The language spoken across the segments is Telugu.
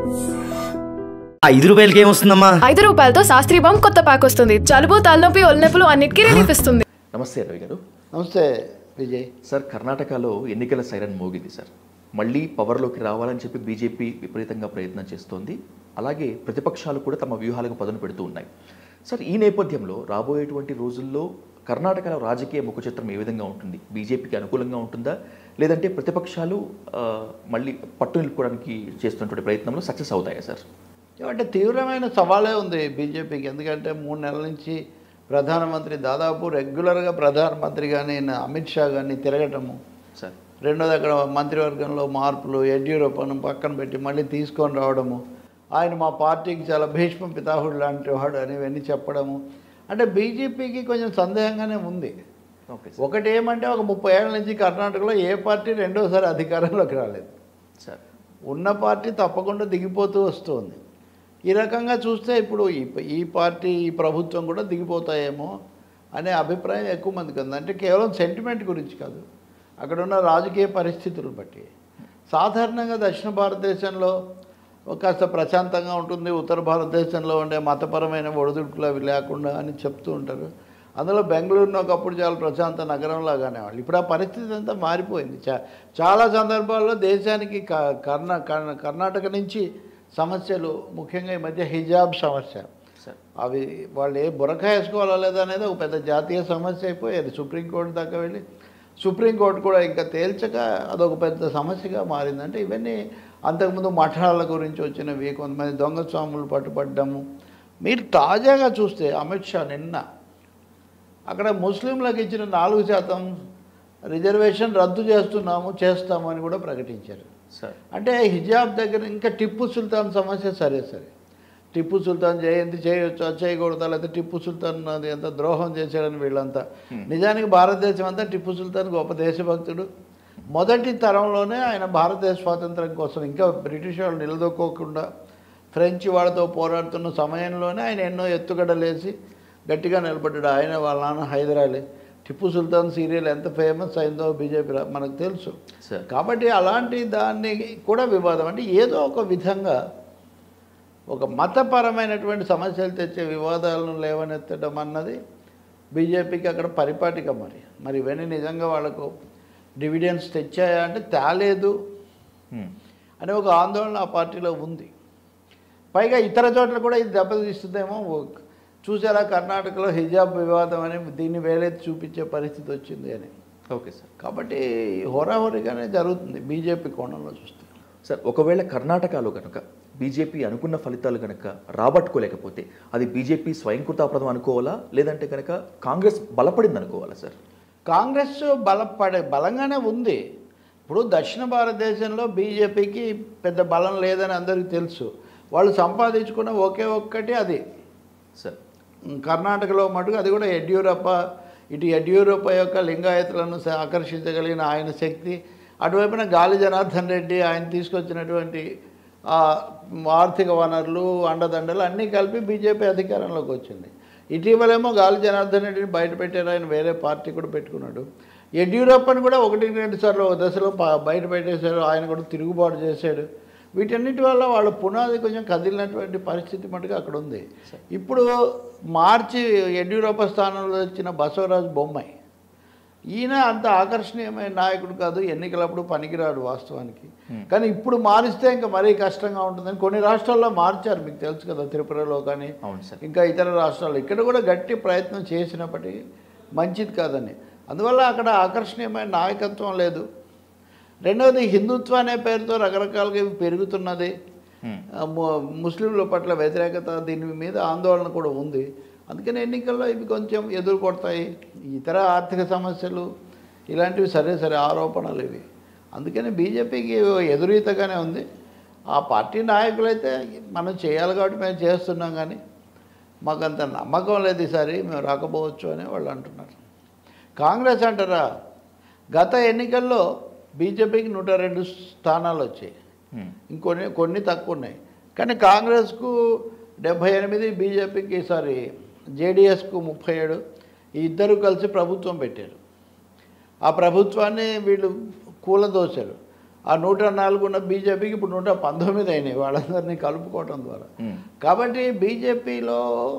ఆ ఐదు రూపాయలకి ఏమొస్తుందమ్మా ఐదు రూపాయలతో శాస్త్రీ బామ్ కొత్త ప్యాక్ వస్తుంది జలుబు తలనొప్పి ఒళ్ళనొప్పులు అన్నిటికీ రిలీఫ్ ఇస్తుంది నమస్తే రవి గారు నమస్తే విజయ్ సార్ కర్ణాటకలో ఎన్నికల సైరన్ మోగింది సార్ మళ్ళీ పవర్లోకి రావాలని చెప్పి బీజేపీ విపరీతంగా ప్రయత్నం చేస్తోంది అలాగే ప్రతిపక్షాలు కూడా తమ వ్యూహాలకు పదును పెడుతూ ఉన్నాయి సార్ ఈ నేపథ్యంలో రాబోయేటువంటి రోజుల్లో కర్ణాటకలో రాజకీయ ముఖ చిత్రం ఏ విధంగా ఉంటుంది బీజేపీకి అనుకూలంగా ఉంటుందా లేదంటే ప్రతిపక్షాలు ఆ, మళ్ళీ పట్టు నిలుపుకోవడానికి చేస్తున్నటువంటి ప్రయత్నంలో సక్సెస్ అవుతాయా సార్ అంటే తీవ్రమైన సవాలే ఉంది బీజేపీకి ఎందుకంటే మూడు నెలల నుంచి ప్రధానమంత్రి దాదాపు రెగ్యులర్గా ప్రధానమంత్రి కానీ అమిత్ షా కానీ తిరగటము సార్ రెండోది అక్కడ మంత్రివర్గంలో మార్పులు యడ్యూరప్పను పక్కన పెట్టి మళ్ళీ తీసుకొని రావడము ఆయన మా పార్టీకి చాలా భీష్మ పితాహుడు లాంటి వాడు అని ఇవన్నీ చెప్పడము అంటే బీజేపీకి కొంచెం సందేహంగానే ఉంది ఓకే ఒకటి ఏమంటే ఒక ముప్పై ఏళ్ళ నుంచి కర్ణాటకలో ఏ పార్టీ రెండోసారి అధికారంలోకి రాలేదు సార్ ఉన్న పార్టీ తప్పకుండా దిగిపోతూ వస్తుంది ఈ రకంగా చూస్తే ఇప్పుడు ఈ ఈ పార్టీ ఈ ప్రభుత్వం కూడా దిగిపోతాయేమో అనే అభిప్రాయం ఎక్కువ మందికి ఉంది అంటే కేవలం సెంటిమెంట్ గురించి కాదు అక్కడ ఉన్న రాజకీయ పరిస్థితులు బట్టి సాధారణంగా దక్షిణ భారతదేశంలో కాస్త ప్రశాంతంగా ఉంటుంది ఉత్తర భారతదేశంలో ఉండే మతపరమైన ఒడిదుడుకులు అవి లేకుండా అని చెప్తూ ఉంటారు అందులో బెంగళూరును ఒకప్పుడు చాలా ప్రశాంత నగరంలాగానే వాళ్ళు ఇప్పుడు ఆ పరిస్థితి అంతా మారిపోయింది చా చాలా సందర్భాల్లో దేశానికి క- కర్ణా కర్ణ- కర్ణాటక నుంచి సమస్యలు ముఖ్యంగా ఈ మధ్య హిజాబ్ సమస్య సార్ అవి వాళ్ళు ఏ బురక వేసుకోవాలా లేదా అనేది ఒక పెద్ద జాతీయ సమస్య అయిపోయేది సుప్రీంకోర్టు దాకా వెళ్ళి సుప్రీంకోర్టు కూడా ఇంకా తేల్చక అదొక పెద్ద సమస్యగా మారిందంటే ఇవన్నీ అంతకుముందు మఠాల గురించి వచ్చినవి కొంతమంది దొంగ స్వాములు పట్టుబడ్డము మీరు తాజాగా చూస్తే అమిత్ షా నిన్న అక్కడ ముస్లింలకు ఇచ్చిన నాలుగు శాతం రిజర్వేషన్ రద్దు చేస్తున్నాము చేస్తాము అని కూడా ప్రకటించారు సార్ అంటే హిజాబ్ దగ్గర ఇంకా టిప్పు సుల్తాన్ సమస్య సరే సరే టిప్పు సుల్తాన్ జయంతి చేయొచ్చా చేయకూడదా లేకపోతే టిప్పు సుల్తాన్ అది ఎంత ద్రోహం చేశాడని వీళ్ళంతా నిజానికి భారతదేశం అంతా టిప్పు సుల్తాన్ గొప్ప దేశభక్తుడు మొదటి తరంలోనే ఆయన భారతదేశ స్వాతంత్రం కోసం ఇంకా బ్రిటిష్ వాళ్ళు నిలదొక్కోకుండా ఫ్రెంచ్ వాళ్ళతో పోరాడుతున్న సమయంలోనే ఆయన ఎన్నో ఎత్తుగడలేసి గట్టిగా నిలబడ్డాడు ఆయన వాళ్ళ నాన్న హైదరాలీ టిప్పు సుల్తాన్ సీరియల్ ఎంత ఫేమస్ అయిందో బీజేపీ మనకు తెలుసు సార్ కాబట్టి అలాంటి దాన్ని కూడా వివాదం అంటే ఏదో ఒక విధంగా ఒక మతపరమైనటువంటి సమస్యలు తెచ్చే వివాదాలను లేవనెత్తడం అన్నది బీజేపీకి అక్కడ పరిపాటిక మరి మరి ఇవన్నీ నిజంగా వాళ్ళకు డివిడెన్స్ తెచ్చాయా అంటే తేలేదు హ్మ్. అనే ఒక ఆందోళన ఆ పార్టీలో ఉంది పైగా ఇతర చోట్ల కూడా ఇది దెబ్బతీస్తుందేమో ఓ- చూసారా కర్ణాటకలో హిజాబ్ వివాదం అని దీన్ని వేలెత్తి చూపించే పరిస్థితి వచ్చింది అని ఓకే సార్ కాబట్టి హోరాహోరీగానే జరుగుతుంది బీజేపీ కోణంలో చూస్తే సార్ ఒకవేళ కర్ణాటకలో కనుక బీజేపీ అనుకున్న ఫలితాలు కనుక రాబట్టుకోలేకపోతే అది బీజేపీ స్వయంకృతాపదం అనుకోవాలా లేదంటే కనుక కాంగ్రెస్ బలపడింది అనుకోవాలా సార్ కాంగ్రెస్ బలపడే బలంగానే ఉంది ఇప్పుడు దక్షిణ భారతదేశంలో బీజేపీకి పెద్ద బలం లేదని అందరికీ తెలుసు వాళ్ళు సంపాదించుకున్న ఒకే ఒక్కటి అది సార్ ఉమ్, కర్ణాటకలో మటుకు అది కూడా యడ్యూరప్ప ఇటు యడ్యూరప్ప యొక్క లింగాయతులను స- ఆకర్షించగలిగిన ఆయన శక్తి అటువైపున గాలి జనార్దన్ రెడ్డి ఆయన తీసుకొచ్చినటువంటి ఆ, ఆర్థిక వనరులు అండదండలు అన్నీ కలిపి బీజేపీ అధికారంలోకి వచ్చింది ఇటీవలేమో గాలి జనార్దన్ రెడ్డిని బయట పెట్టారు ఆయన వేరే పార్టీ కూడా పెట్టుకున్నాడు యడ్యూరప్పని కూడా ఒకటి రెండు సార్లు ఒక దశలో ప- బయట పెట్టేశారు ఆయన కూడా తిరుగుబాటు చేశాడు వీటన్నిటి వల్ల వాళ్ళ పునాది కొంచెం కదిలినటువంటి పరిస్థితి మటుకు అక్కడ ఉంది ఇప్పుడు మార్చి యడ్యూరప్ప స్థానంలో వచ్చిన బసవరాజు బొమ్మాయి ఈయన అంత ఆకర్షణీయమైన నాయకుడు కాదు ఎన్నికలప్పుడు పనికిరాడు వాస్తవానికి కానీ ఇప్పుడు మారిస్తే ఇంకా మరీ కష్టంగా ఉంటుందని కొన్ని రాష్ట్రాల్లో మార్చారు మీకు తెలుసు కదా త్రిపురలో కానీ అవును సార్ ఇంకా ఇతర రాష్ట్రాలు ఇక్కడ కూడా గట్టి ప్రయత్నం చేసినప్పటికీ మంచిది కాదని అందువల్ల అక్కడ ఆకర్షణీయమైన నాయకత్వం లేదు రెండవది హిందుత్వ అనే పేరుతో రకరకాలుగా ఇవి పెరుగుతున్నది హ్మ్. ఆ, ము- ముస్లింల పట్ల వ్యతిరేకత దీని మీద ఆందోళన కూడా ఉంది అందుకని ఎన్నికల్లో ఇవి కొంచెం ఎదుర్కొడతాయి ఇతర ఆర్థిక సమస్యలు ఇలాంటివి సరే సరే ఆరోపణలు ఇవి అందుకని బీజేపీకి ఎదురీతగానే ఉంది ఆ పార్టీ నాయకులైతే మనం చేయాలి కాబట్టి మేము చేస్తున్నాం కానీ మాకంత నమ్మకం లేదు ఈసారి మేము రాకపోవచ్చు అని వాళ్ళు అంటున్నారు కాంగ్రెస్ అంటారా గత ఎన్నికల్లో బీజేపీకి నూట రెండు స్థానాలు వచ్చాయి హ్మ్. ఇంకొన్ని కొన్ని తక్కువ ఉన్నాయి కానీ కాంగ్రెస్కు డెబ్భై ఎనిమిది బీజేపీకి సారీ జేడిఎస్కు ముప్పై ఏడు ఈ ఇద్దరు కలిసి ప్రభుత్వం పెట్టారు ఆ ప్రభుత్వాన్ని వీళ్ళు కూలదోశారు ఆ నూట నాలుగు ఉన్న బీజేపీకి ఇప్పుడు నూట పంతొమ్మిది అయినాయి వాళ్ళందరినీ కలుపుకోవటం ద్వారా మ్మ్. కాబట్టి బీజేపీలో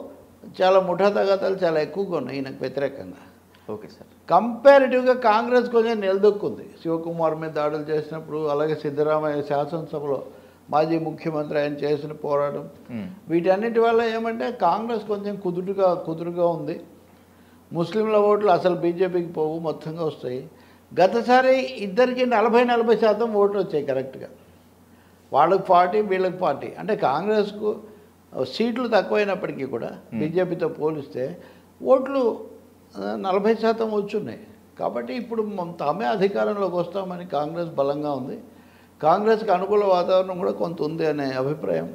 చాలా ముఠా తగాదాలు చాలా ఎక్కువగా ఉన్నాయి ఈయనకు వ్యతిరేకంగా ఓకే సార్ కంపారిటివ్గా కాంగ్రెస్ కొంచెం నిలదొక్కుంది శివకుమార్ మీద దాడులు చేసినప్పుడు అలాగే సిద్ధరామయ్య శాసనసభలో మాజీ ముఖ్యమంత్రి ఆయన చేసిన పోరాటం మ్మ్. వీటన్నిటి వల్ల ఏమంటే కాంగ్రెస్ కొంచెం కుదురుగా కుదురుగా ఉంది ముస్లింల ఓట్లు అసలు బీజేపీకి పోవు మొత్తంగా వస్తాయి గతసారి ఇద్దరికి నలభై నలభై శాతం ఓట్లు వచ్చాయి కరెక్ట్గా వాళ్ళకి పార్టీ వీళ్ళకి పార్టీ అంటే కాంగ్రెస్కు సీట్లు తక్కువైనప్పటికీ కూడా బీజేపీతో పోలిస్తే ఓట్లు ఆ, నలభై శాతం వచ్చున్నాయి కాబట్టి ఇప్పుడు మ- తామే అధికారంలోకి వస్తామని కాంగ్రెస్ బలంగా ఉంది కాంగ్రెస్కి అనుకూల వాతావరణం కూడా కొంత ఉంది అనే అభిప్రాయం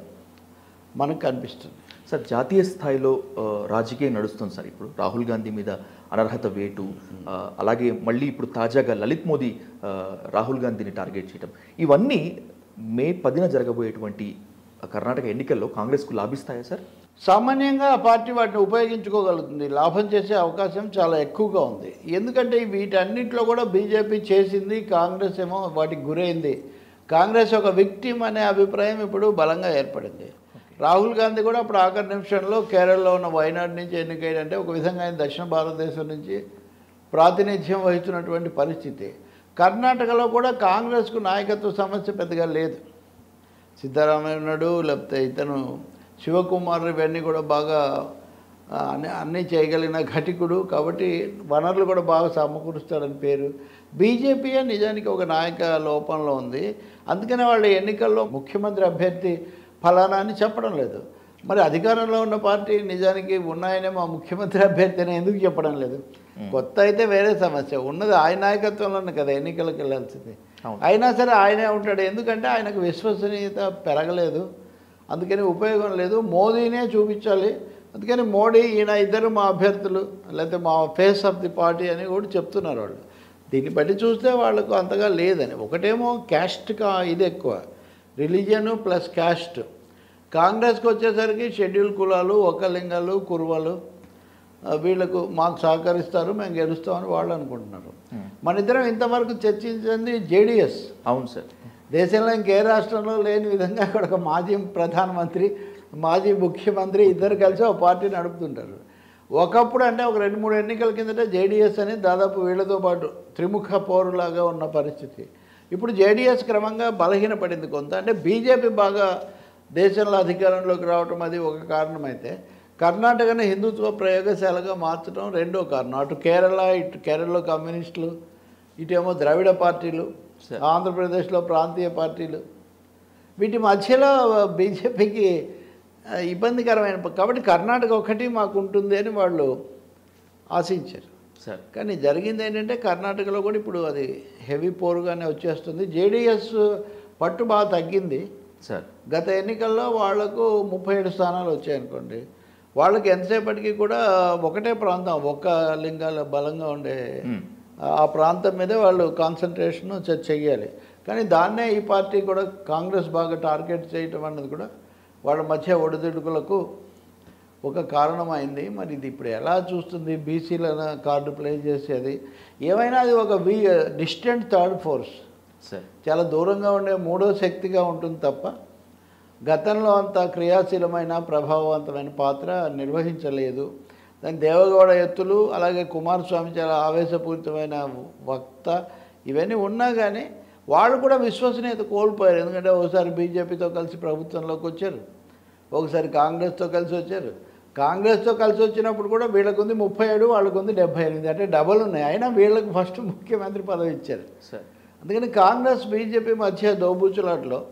మనకు కనిపిస్తుంది సార్ జాతీయ స్థాయిలో ఆ, రాజకీయం నడుస్తుంది సార్ ఇప్పుడు రాహుల్ గాంధీ మీద అనర్హత వేటు ఆ, అలాగే మళ్ళీ ఇప్పుడు తాజాగా లలిత్ మోదీ ఆ, రాహుల్ గాంధీని టార్గెట్ చేయడం ఇవన్నీ మే పదిన జరగబోయేటువంటి కర్ణాటక ఎన్నికల్లో కాంగ్రెస్కు లాభిస్తాయా సార్ సామాన్యంగా ఆ పార్టీ వాటిని ఉపయోగించుకోగలుగుతుంది లాభం చేసే అవకాశం చాలా ఎక్కువగా ఉంది ఎందుకంటే వీటన్నిటిలో కూడా బీజేపీ చేసింది కాంగ్రెస్ ఏమో వాటికి గురైంది కాంగ్రెస్ ఒక విక్టిమ్ అనే అభిప్రాయం ఇప్పుడు బలంగా ఏర్పడింది రాహుల్ గాంధీ కూడా అప్పుడు ఆఖరి నిమిషంలో కేరళలో ఉన్న వైనాడ్ నుంచి ఎన్నికైందంటే ఒక విధంగా ఆయన దక్షిణ భారతదేశం నుంచి ప్రాతినిధ్యం వహిస్తున్నటువంటి పరిస్థితి కర్ణాటకలో కూడా కాంగ్రెస్కు నాయకత్వ సమస్య పెద్దగా లేదు సిద్ధరామయ్య ఉన్నాడు లేకపోతే ఇతను శివకుమార్ ఇవన్నీ కూడా బాగా ఆ, అన్ని అన్నీ చేయగలిగిన ఘటికుడు కాబట్టి వనరులు కూడా బాగా సమకూరుస్తాడని పేరు బీజేపీ నిజానికి ఒక నాయక లోపంలో ఉంది అందుకనే వాళ్ళ ఎన్నికల్లో ముఖ్యమంత్రి అభ్యర్థి ఫలానా అని చెప్పడం లేదు మరి అధికారంలో ఉన్న పార్టీ నిజానికి ఉన్నాయనే మా ముఖ్యమంత్రి అభ్యర్థి అని ఎందుకు చెప్పడం లేదు కొత్త అయితే వేరే సమస్య ఉన్నది ఆయన నాయకత్వంలోనే కదా ఎన్నికలకు వెళ్ళాల్సింది అవును. అయినా సరే ఆయనే ఉంటాడు ఎందుకంటే ఆయనకు విశ్వసనీయత పెరగలేదు అందుకని ఉపయోగం లేదు మోదీనే చూపించాలి అందుకని మోడీ ఈయన ఇద్దరు మా అభ్యర్థులు లేకపోతే మా ఫేస్ ఆఫ్ ది పార్టీ అని కూడా చెప్తున్నారు వాళ్ళు దీన్ని బట్టి చూస్తే వాళ్ళకు అంతగా లేదని ఒకటేమో క్యాస్ట్ కా ఇది ఎక్కువ రిలీజియన్ ప్లస్ క్యాస్ట్ కాంగ్రెస్కి వచ్చేసరికి షెడ్యూల్ కులాలు ఒకలింగాలు కురువలు ఆ, వీళ్ళకు మాకు సహకరిస్తారు మేము గెలుస్తామని వాళ్ళు అనుకుంటున్నారు మన ఇద్దరం ఇంతవరకు చర్చించింది జేడిఎస్ అవును సార్ దేశంలో ఇంకే రాష్ట్రంలో లేని విధంగా అక్కడ ఒక మాజీ ప్రధానమంత్రి మాజీ ముఖ్యమంత్రి ఇద్దరు కలిసి ఒక పార్టీ నడుపుతుంటారు ఒకప్పుడు అంటే ఒక రెండు మూడు ఎన్నికల కిందట జేడీఎస్ అని దాదాపు వీళ్ళతో పాటు త్రిముఖ పోరులాగా ఉన్న పరిస్థితి ఇప్పుడు జేడీఎస్ క్రమంగా బలహీనపడింది కొంత అంటే బీజేపీ బాగా దేశంలో అధికారంలోకి రావటం అది ఒక కారణమైతే కర్ణాటకను హిందుత్వ ప్రయోగశాలగా మార్చడం రెండో కారణం అటు కేరళ ఇటు కేరళలో కమ్యూనిస్టులు ఇటేమో ద్రవిడ పార్టీలు ఆంధ్రప్రదేశ్లో ప్రాంతీయ పార్టీలు వీటి మధ్యలో బీజేపీకి ఆ, ఇబ్బందికరమైన ప- కాబట్టి కర్ణాటక ఒకటి మాకు ఉంటుంది అని వాళ్ళు ఆశించారు సార్ కానీ జరిగింది ఏంటంటే కర్ణాటకలో కూడా ఇప్పుడు అది హెవీ పోరుగానే వచ్చేస్తుంది జేడీఎస్ పట్టు బాగా తగ్గింది సార్ గత ఎన్నికల్లో వాళ్లకు ముప్పై ఏడు స్థానాలు వచ్చాయనుకోండి వాళ్ళకి ఎంతసేపటికి కూడా ఒకటే ప్రాంతం ఒక్క లింగాల బలంగా ఉండే మ్మ్. ఆ ప్రాంతం మీదే వాళ్ళు కాన్సన్ట్రేషన్ చ- చెయ్యాలి కానీ దాన్నే ఈ పార్టీ కూడా కాంగ్రెస్ బాగా టార్గెట్ చేయటం అన్నది కూడా వాళ్ళ మధ్య ఒడిదుడుకులకు ఒక కారణమైంది మరి ఇది ఇప్పుడు ఎలా చూస్తుంది బీసీల కార్డు ప్లే చేసేది ఏమైనా అది ఒక very distant third force sir చాలా దూరంగా ఉండే మూడో శక్తిగా ఉంటుంది తప్ప గతంలో అంత క్రియాశీలమైన ప్రభావవంతమైన పాత్ర నిర్వహించలేదు దాని దేవగౌడ ఎత్తులు అలాగే కుమారస్వామి చాలా ఆవేశపూరితమైన వక్త ఇవన్నీ ఉన్నా కానీ వాళ్ళు కూడా విశ్వసనీయత కోల్పోయారు ఎందుకంటే ఒకసారి బీజేపీతో కలిసి ప్రభుత్వంలోకి వచ్చారు ఒకసారి కాంగ్రెస్తో కలిసి వచ్చారు కాంగ్రెస్తో కలిసి వచ్చినప్పుడు కూడా వీళ్ళకుంది ముప్పై ఏడు వాళ్ళకుంది డెబ్బై ఎనిమిది అంటే డబల్ ఉన్నాయి అయినా వీళ్ళకి ఫస్ట్ ముఖ్యమంత్రి పదవి ఇచ్చారు సార్ అందుకని కాంగ్రెస్ బీజేపీ మధ్య దోబూచులాట్లో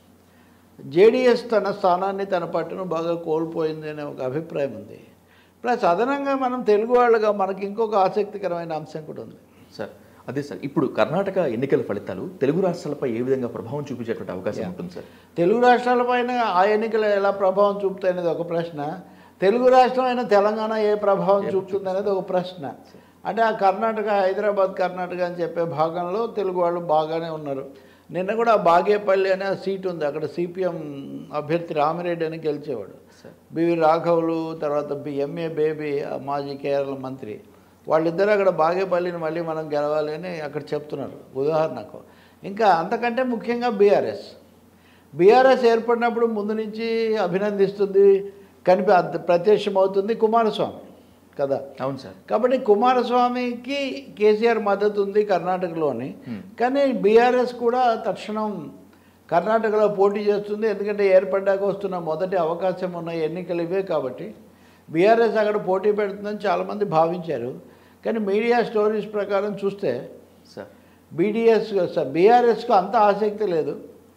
జేడీఎస్ తన స్థానాన్ని తన పట్టును బాగా కోల్పోయింది అనే ఒక అభిప్రాయం ఉంది ప్లస్ అదనంగా మనం తెలుగు వాళ్ళగా మనకి ఇంకొక ఆసక్తికరమైన అంశం కూడా ఉంది సార్ అదే సార్ ఇప్పుడు కర్ణాటక ఎన్నికల ఫలితాలు తెలుగు రాష్ట్రాలపై ఏ విధంగా ప్రభావం చూపించేటువంటి అవకాశం ఉంటుంది సార్ తెలుగు రాష్ట్రాలపైన ఆ ఎన్నికలు ఎలా ప్రభావం చూపుతాయి అనేది ఒక ప్రశ్న తెలుగు రాష్ట్రం అయిన తెలంగాణ ఏ ప్రభావం చూపుతుంది అనేది ఒక ప్రశ్న అంటే ఆ కర్ణాటక హైదరాబాద్ కర్ణాటక అని చెప్పే భాగంలో తెలుగు వాళ్ళు బాగానే ఉన్నారు నిన్న కూడా బాగేపల్లి అనే ఆ సీట్ ఉంది అక్కడ సిపిఎం అభ్యర్థి రామిరెడ్డి అని గెలిచేవాడు సార్ బివి రాఘవులు తర్వాత బి ఎంఏ బేబీ ఆ మాజీ కేరళ మంత్రి వాళ్ళిద్దరూ అక్కడ బాగేపల్లిని మళ్ళీ మనం గెలవాలి అని అక్కడ చెప్తున్నారు ఉదాహరణకు ఇంకా అంతకంటే ముఖ్యంగా బీఆర్ఎస్ బీఆర్ఎస్ ఏర్పడినప్పుడు ముందు నుంచి అభినందిస్తుంది కనిపి అద్- ప్రత్యక్షమవుతుంది కుమారస్వామి కదా అవును సార్ కాబట్టి కుమారస్వామికి కేసీఆర్ మద్దతు ఉంది కర్ణాటకలోని కానీ బీఆర్ఎస్ కూడా తక్షణం కర్ణాటకలో పోటీ చేస్తుంది ఎందుకంటే ఏర్పడ్డాక వస్తున్న మొదటి అవకాశం ఉన్న ఎన్నికలు ఇవే కాబట్టి బీఆర్ఎస్ అక్కడ పోటీ పెడుతుందని చాలామంది భావించారు కానీ మీడియా స్టోరీస్ ప్రకారం చూస్తే సార్ బీడీఎస్ బీఆర్ఎస్కు అంత ఆసక్తి లేదు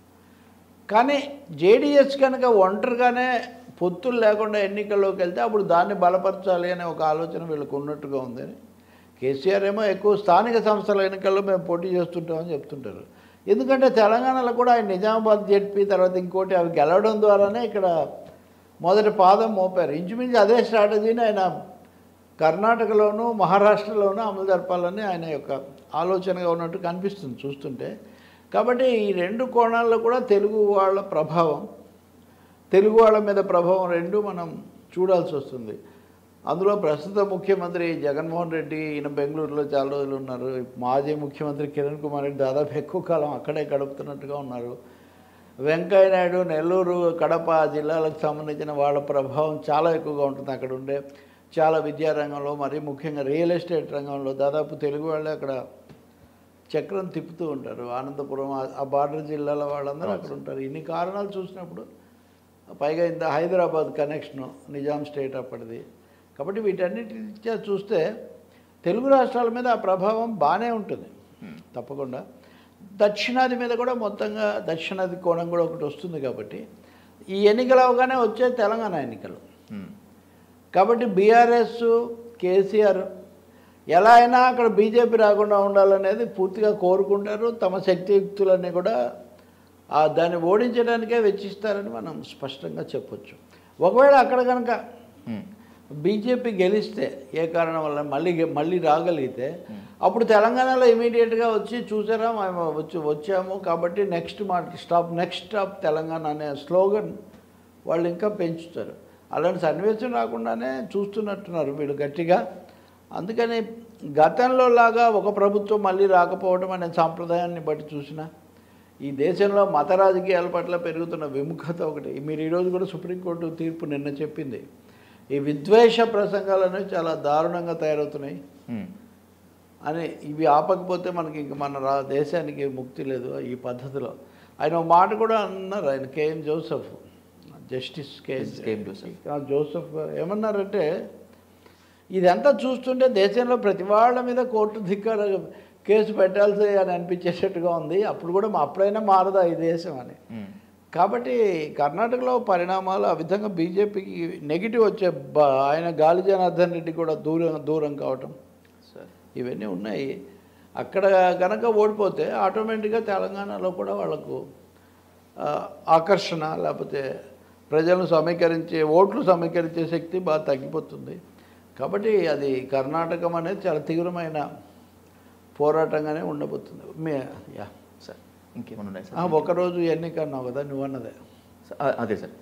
కానీ జేడీఎస్ కనుక ఒంటరిగానే పొత్తులు లేకుండా ఎన్నికల్లోకి వెళ్తే అప్పుడు దాన్ని బలపరచాలి అనే ఒక ఆలోచన వీళ్ళకు ఉన్నట్టుగా ఉందని కేసీఆర్ ఏమో ఎక్కువ స్థానిక సంస్థల ఎన్నికల్లో మేము పోటీ చేస్తుంటామని చెప్తుంటారు ఎందుకంటే తెలంగాణలో కూడా ఆయన నిజామాబాద్ జెడ్పీ తర్వాత ఇంకోటి అవి గెలవడం ద్వారానే ఇక్కడ మొదటి పాదం మోపారు ఇంచుమించు అదే స్ట్రాటజీని ఆయన కర్ణాటకలోను మహారాష్ట్రలోనూ అమలు జరపాలని ఆయన యొక్క ఆలోచనగా ఉన్నట్టు కనిపిస్తుంది చూస్తుంటే కాబట్టి ఈ రెండు కోణాల్లో కూడా తెలుగు వాళ్ళ ప్రభావం తెలుగు వాళ్ళ మీద ప్రభావం రెండు మనం చూడాల్సి వస్తుంది అందులో ప్రస్తుత ముఖ్యమంత్రి జగన్మోహన్ రెడ్డి ఈయన బెంగళూరులో చాలా రోజులు ఉన్నారు మాజీ ముఖ్యమంత్రి కిరణ్ కుమార్ రెడ్డి దాదాపు ఎక్కువ కాలం అక్కడే గడుపుతున్నట్టుగా ఉన్నారు వెంకయ్య నాయుడు నెల్లూరు కడప జిల్లాలకు సంబంధించిన వాళ్ళ ప్రభావం చాలా ఎక్కువగా ఉంటుంది అక్కడ ఉండే చాలా విద్యారంగంలో మరీ ముఖ్యంగా రియల్ ఎస్టేట్ రంగంలో దాదాపు తెలుగు వాళ్ళే అక్కడ చక్రం తిప్పుతూ ఉంటారు అనంతపురం ఆ- ఆ బార్డర్ జిల్లాల వాళ్ళందరూ అక్కడ ఉంటారు ఇన్ని కారణాలు చూసినప్పుడు పైగా ఇంత హైదరాబాద్ కనెక్షను నిజాం స్టేట్ అప్పటిది కాబట్టి వీటన్నిటి రీత్యా చూస్తే తెలుగు రాష్ట్రాల మీద ఆ ప్రభావం బాగానే ఉంటుంది తప్పకుండా దక్షిణాది మీద కూడా మొత్తంగా దక్షిణాది కోణం కూడా ఒకటి వస్తుంది కాబట్టి ఈ ఎన్నికలు అవగానే వచ్చే తెలంగాణ ఎన్నికలు మ్మ్. కాబట్టి బీఆర్ఎస్ కేసీఆర్ ఎలా అయినా అక్కడ బీజేపీ రాకుండా ఉండాలనేది పూర్తిగా కోరుకుంటారు తమ శక్తియుక్తులన్నీ కూడా ఆ దాన్ని ఓడించడానికే వెచ్చిస్తారని మనం స్పష్టంగా చెప్పొచ్చు ఒకవేళ అక్కడ కనుక మ్మ్. బీజేపీ గెలిస్తే ఏ కారణం వల్ల మళ్ళీ గె- మళ్ళీ రాగలిగితే అప్పుడు తెలంగాణలో ఇమీడియట్గా వచ్చి చూసారా మేము వచ్చి వచ్చాము కాబట్టి నెక్స్ట్ మా స్టాప్ నెక్స్ట్ స్టాప్ తెలంగాణ అనే స్లోగన్ వాళ్ళు ఇంకా పెంచుతారు అలాంటి సన్నివేశం రాకుండానే చూస్తున్నట్టున్నారు వీళ్ళు గట్టిగా అందుకని గతంలో లాగా ఒక ప్రభుత్వం మళ్ళీ రాకపోవడం అనే సాంప్రదాయాన్ని బట్టి చూసినా ఈ దేశంలో మత రాజకీయాల పట్ల పెరుగుతున్న విముఖత ఒకటి మీరు ఈరోజు కూడా సుప్రీంకోర్టు తీర్పు నిన్న చెప్పింది ఈ విద్వేష ప్రసంగాలు అనేవి చాలా దారుణంగా తయారవుతున్నాయి మ్మ్. అని ఇవి ఆపకపోతే మనకి ఇంక మన రా దేశానికి ముక్తి లేదు ఈ పద్ధతిలో ఆయన ఒక మాట కూడా అన్నారు ఆయన KM Joseph justice KM KM Joseph. ఆ జోసెఫ్ ఏమన్నారంటే ఇదంతా చూస్తుంటే దేశంలో ప్రతి వాళ్ళ మీద కోర్టు ధిక్కార కేసు పెట్టాల్సి అని అనిపించేటట్టుగా ఉంది అప్పుడు కూడా మా- అప్పుడైనా మారదా ఈ దేశం అని మ్మ్. కాబట్టి కర్ణాటకలో పరిణామాలు ఆ విధంగా బీజేపీకి నెగిటివ్ వచ్చే బ- ఆయన గాలి జనార్దన్ రెడ్డి కూడా దూరం దూరం కావటం సార్ ఇవన్నీ ఉన్నాయి అక్కడ కనుక ఓడిపోతే ఆటోమేటిక్గా తెలంగాణలో కూడా వాళ్ళకు ఆ, ఆకర్షణ లేకపోతే ప్రజలను సమీకరించే ఓట్లు సమీకరించే శక్తి బాగా తగ్గిపోతుంది కాబట్టి అది కర్ణాటకం అనేది చాలా తీవ్రమైన పోరాటంగానే ఉండబోతుంది మీ యా సార్ ఇంకేమైనా ఉన్నాయి ఆ, సార్ ఒకరోజు ఎన్నిక అన్నావు కదా నువ్వు అన్నదే స- ఆ, అదే సార్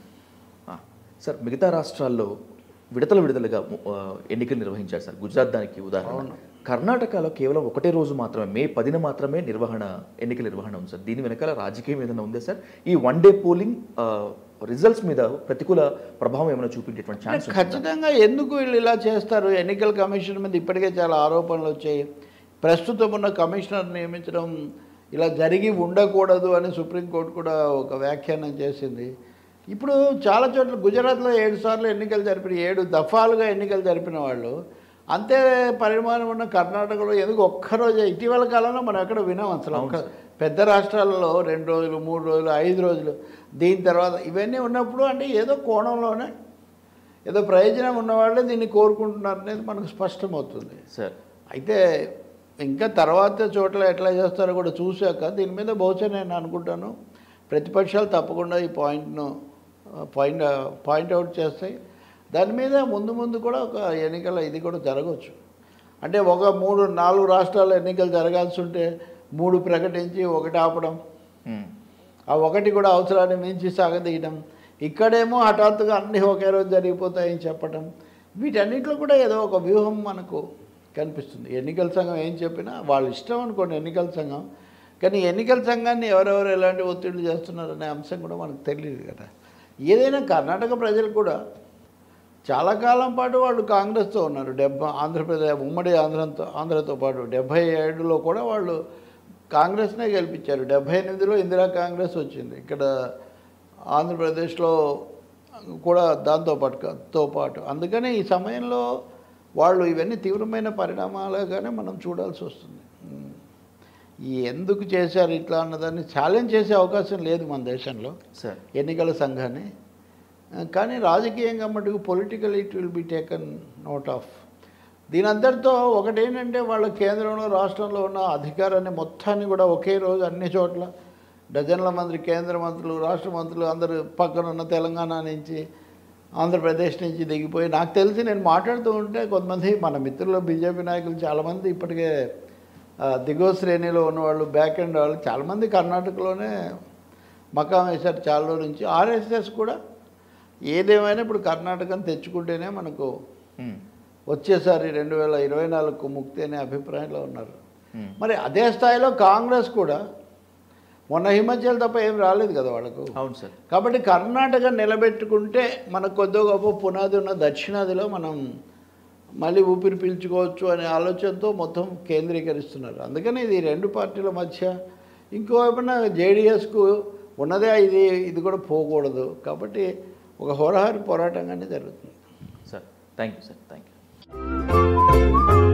ఆ, సార్ మిగతా రాష్ట్రాల్లో విడతల విడతలుగా ఆ, ఎన్నికలు నిర్వహించారు సార్ గుజరాత్ దానికి ఉదాహరణ కర్ణాటకలో కేవలం ఒకటే రోజు మాత్రమే మే పదిన మాత్రమే నిర్వహణ ఎన్నికల నిర్వహణ ఉంది సార్ దీని వెనకాల రాజకీయం ఏదైనా ఉందా సార్ ఈ వన్ డే పోలింగ్ రిజల్ట్స్ మీద ప్రతికూల ప్రభావం ఏమైనా చూపించేటువంటి ఛాన్స్ ఖచ్చితంగా ఎందుకు వీళ్ళు ఇలా చేస్తారు ఎన్నికల కమిషన్ మీద ఇప్పటికే చాలా ఆరోపణలు వచ్చాయి ప్రస్తుతం ఉన్న కమిషనర్ నియమించడం ఇలా జరిగి ఉండకూడదు అని సుప్రీంకోర్టు కూడా ఒక వ్యాఖ్యానం చేసింది ఇప్పుడు చాలా చోట్ల గుజరాత్లో ఏడు సార్లు ఎన్నికలు జరిపిన ఏడు దఫాలుగా ఎన్నికలు జరిపిన వాళ్ళు అంతే పరిమాణం ఉన్న కర్ణాటకలో ఎందుకు ఒక్కరోజే ఇటీవల కాలంలో మనం ఎక్కడ వినాం అసలు ఒక్క పెద్ద రాష్ట్రాలలో రెండు రోజులు మూడు రోజులు ఐదు రోజులు దీని తర్వాత ఇవన్నీ ఉన్నప్పుడు అంటే ఏదో కోణంలోనే ఏదో ప్రయోజనం ఉన్నవాళ్ళే దీన్ని కోరుకుంటున్నారు అనేది మనకు స్పష్టమవుతుంది సార్ అయితే ఇంకా తర్వాత చోట్ల ఎట్లా చేస్తారో కూడా చూశాక దీని మీద బహుశా నేను అనుకుంటాను ప్రతిపక్షాలు తప్పకుండా ఈ పాయింట్ను పాయింట్ పాయింట్ అవుట్ చేస్తాయి దాని మీద ముందు ముందు కూడా ఒక ఎన్నికల ఇది కూడా జరగవచ్చు అంటే ఒక మూడు నాలుగు రాష్ట్రాల్లో ఎన్నికలు జరగాల్సి ఉంటే మూడు ప్రకటించి ఒకటి ఆపడం మ్మ్. ఆ ఒకటి కూడా అవసరాన్ని మించి సాగదీయడం ఇక్కడేమో హఠాత్తుగా అన్నీ ఒకే రోజు జరిగిపోతాయని చెప్పడం వీటన్నిటిలో కూడా ఏదో ఒక వ్యూహం మనకు కనిపిస్తుంది ఎన్నికల సంఘం ఏం చెప్పినా వాళ్ళ ఇష్టం అనుకోండి ఎన్నికల సంఘం కానీ ఎన్నికల సంఘాన్ని ఎవరెవరు ఎలాంటి ఒత్తిళ్లు చేస్తున్నారనే అంశం కూడా మనకు తెలియదు కదా ఏదైనా కర్ణాటక ప్రజలు కూడా చాలా కాలం పాటు వాళ్ళు కాంగ్రెస్తో ఉన్నారు డెబ్బై ఆంధ్రప్రదేశ్ ఉమ్మడి ఆంధ్రతో ఆంధ్రతో పాటు డెబ్భై ఏడులో కూడా వాళ్ళు కాంగ్రెస్నే గెలిపించారు డెబ్భై ఎనిమిదిలో ఇందిరా కాంగ్రెస్ వచ్చింది ఇక్కడ ఆంధ్రప్రదేశ్లో కూడా దాంతో పాటు తో పాటు అందుకనే ఈ సమయంలో వాళ్ళు ఇవన్నీ తీవ్రమైన పరిణామాలుగానే మనం చూడాల్సి వస్తుంది ఉమ్. ఈ ఎందుకు చేశారు ఇట్లా అన్నదాన్ని ఛాలెంజ్ చేసే అవకాశం లేదు మన దేశంలో సార్ ఎన్నికల సంఘాన్ని ఆ, కానీ రాజకీయంగా మటుకు political it will be taken note of దీని అందరితో ఒకటేంటంటే వాళ్ళ కేంద్రంలో రాష్ట్రంలో ఉన్న అధికారాన్ని మొత్తాన్ని కూడా ఒకే రోజు అన్ని చోట్ల డజన్ల మంది కేంద్ర మంత్రులు రాష్ట్ర మంత్రులు అందరూ పక్కన ఉన్న తెలంగాణ నుంచి ఆంధ్రప్రదేశ్ నుంచి దిగిపోయి నాకు తెలిసి నేను మాట్లాడుతూ ఉంటే కొంతమంది మన మిత్రులు బీజేపీ నాయకులు చాలామంది ఇప్పటికే ఆ, దిగువ శ్రేణిలో ఉన్నవాళ్ళు బ్యాక్ ఎండ్ వాళ్ళు చాలామంది కర్ణాటకలోనే మకాం వేశారు చాలా రోజుల నుంచి ఆర్ఎస్ఎస్ కూడా ఏదేమైనా ఇప్పుడు కర్ణాటకను తెచ్చుకుంటేనే మనకు ఉమ్, వచ్చేసారి రెండు వేల ఇరవై నాలుగుకు ముక్తి అనే అభిప్రాయంలో ఉన్నారు ఉమ్, మరి అదే స్థాయిలో కాంగ్రెస్ కూడా మొన్న హిమాచల్ తప్ప ఏం రాలేదు కదా వాళ్ళకు అవును సార్ కాబట్టి కర్ణాటక నిలబెట్టుకుంటే మనకు కొద్ది గొప్ప పునాది ఉన్న దక్షిణాదిలో మనం మళ్ళీ ఊపిరి పీల్చుకోవచ్చు అనే ఆలోచనతో మొత్తం కేంద్రీకరిస్తున్నారు అందుకని ఇది రెండు పార్టీల మధ్య ఇంకోవైపున జేడిఎస్కు ఉన్నదే ఇది ఇది కూడా పోకూడదు కాబట్టి ఒక హోరహారి పోరాటంగానే జరుగుతుంది sir thank you sir thank you